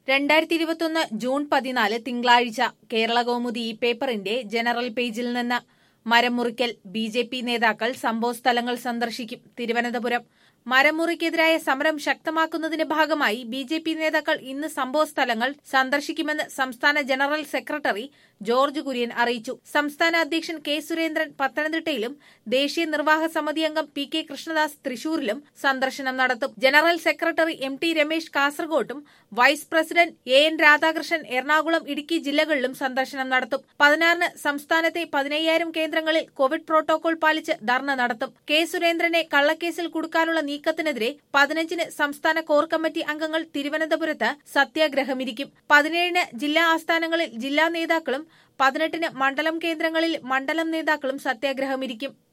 രണ്ടായിരത്തി ഇരുപത്തൊന്ന് ജൂൺ പതിനാല് തിങ്കളാഴ്ച കേരള കൗമുദി ഈ പേപ്പറിന്റെ ജനറൽ പേജിൽ നിന്ന് മരം മുറിക്കൽ ബി ജെ പി നേതാക്കൾ സംഭവസ്ഥലങ്ങൾ സന്ദർശിക്കും തിരുവനന്തപുരം മരം മുറിക്കെതിരായ സമരം ശക്തമാക്കുന്നതിന്റെ ഭാഗമായി ബി ജെ പി നേതാക്കൾ ഇന്ന് സംഭവസ്ഥലങ്ങൾ സന്ദർശിക്കുമെന്ന് സംസ്ഥാന ജനറൽ സെക്രട്ടറി ജോർജ് കുര്യൻ അറിയിച്ചു സംസ്ഥാന അധ്യക്ഷൻ കെ സുരേന്ദ്രൻ പത്തനംതിട്ടയിലും ദേശീയ നിർവാഹക സമിതി അംഗം പി കെ കൃഷ്ണദാസ് തൃശൂരിലും സന്ദർശനം നടത്തും general secretary M T Ramesh കാസർകോട്ടും vice president A N Radhakrishnan Ernakulam Idukki ജില്ലകളിലും സന്ദർശനം നടത്തും പതിനാറിന് സംസ്ഥാനത്തെ പതിനയ്യായിരം കേന്ദ്രങ്ങളിൽ കോവിഡ് പ്രോട്ടോകോൾ പാലിച്ച് ധർണ നടത്തും കെ സുരേന്ദ്രനെ കള്ളക്കേസിൽ കുടുക്കാനുള്ള നീക്കത്തിനെതിരെ പതിനഞ്ചിന് സംസ്ഥാന കോർ കമ്മിറ്റി അംഗങ്ങൾ തിരുവനന്തപുരത്ത് സത്യാഗ്രഹമിരിക്കും പതിനേഴിന് ജില്ലാ ആസ്ഥാനങ്ങളിൽ ജില്ലാ നേതാക്കളും പതിനെട്ടിന് മണ്ഡലം കേന്ദ്രങ്ങളിൽ മണ്ഡലം നേതാക്കളും സത്യാഗ്രഹമിരിക്കും